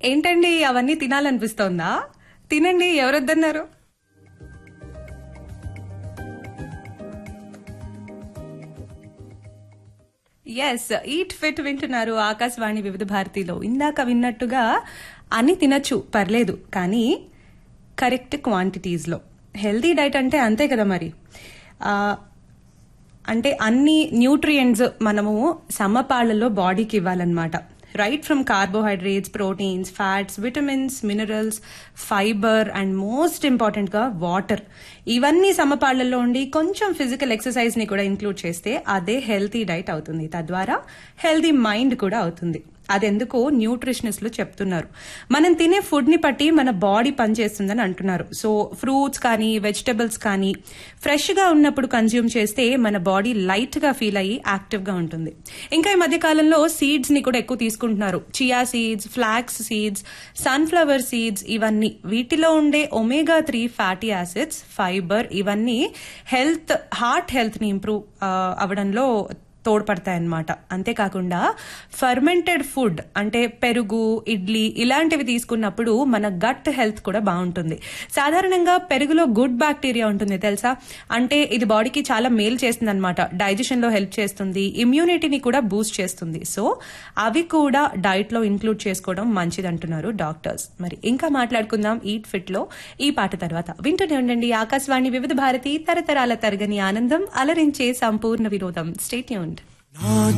ఏంటండి అవన్నీ తినాలనిపిస్తోందా తినండి ఎవరొద్దన్నారు ఎస్ ఈట్ ఫిట్ వింటున్నారు ఆకాశవాణి వివిధ భారతిలో ఇందాక విన్నట్టుగా అన్ని తినచ్చు పర్లేదు కానీ కరెక్ట్ క్వాంటిటీస్ లో హెల్తీ డైట్ అంటే అంతే కదా మరి ఆ, అంటే అన్ని న్యూట్రియంట్స్ మనము సమపాళ్లలో బాడీకి ఇవ్వాలన్నమాట right from carbohydrates proteins fats vitamins minerals fibre and most important గా వాటర్ ఇవన్నీ సమపాళ్లలో ఉండి కొంచెం ఫిజికల్ ఎక్సర్సైజ్ ని కూడా ఇంక్లూడ్ చేస్తే అదే హెల్తీ డైట్ అవుతుంది తద్వారా హెల్తీ మైండ్ కూడా అవుతుంది అదెందుకు న్యూట్రిషనిస్టులు చెప్తున్నారు మనం తినే ఫుడ్ ని బట్టి మన బాడీ పనిచేస్తుందని అంటున్నారు సో ఫ్రూట్స్ కానీ వెజిటబుల్స్ కానీ ఫ్రెష్ గా ఉన్నప్పుడు కన్జ్యూమ్ చేస్తే మన బాడీ లైట్ గా ఫీల్ అయ్యి యాక్టివ్ గా ఉంటుంది ఇంకా ఈ మధ్య కాలంలో సీడ్స్ ని కూడా ఎక్కువ తీసుకుంటున్నారు chia seeds flax seeds sunflower seeds ఇవన్నీ వీటిలో ఉండే omega three fatty acids fibre ఇవన్నీ హెల్త్ హార్ట్ హెల్త్ ని ఇంప్రూవ్ అవడంలో తోడ్పడతాయన్నమాట అంతేకాకుండా ఫర్మెంటెడ్ ఫుడ్ అంటే పెరుగు ఇడ్లీ ఇలాంటివి తీసుకున్నప్పుడు మన గట్ హెల్త్ కూడా బాగుంటుంది సాధారణంగా పెరుగులో గుడ్ బ్యాక్టీరియా ఉంటుంది తెలుసా అంటే ఇది బాడీకి చాలా మేలు చేస్తుంది అనమాట డైజెషన్ లో హెల్ప్ చేస్తుంది ఇమ్యూనిటీని కూడా బూస్ట్ చేస్తుంది సో అవి కూడా డైట్ లో ఇంక్లూడ్ చేసుకోవడం మంచిది అంటున్నారు డాక్టర్స్ మరి ఇంకా మాట్లాడుకుందాం ఈట్ ఫిట్ లో ఈ పాట తర్వాత వింటూనే ఉండండి ఆకాశవాణి వివిధ భారతి తరతరాల తరగని ఆనందం అలరించే సంపూర్ణ వినోదం స్టేట్యూన్ నా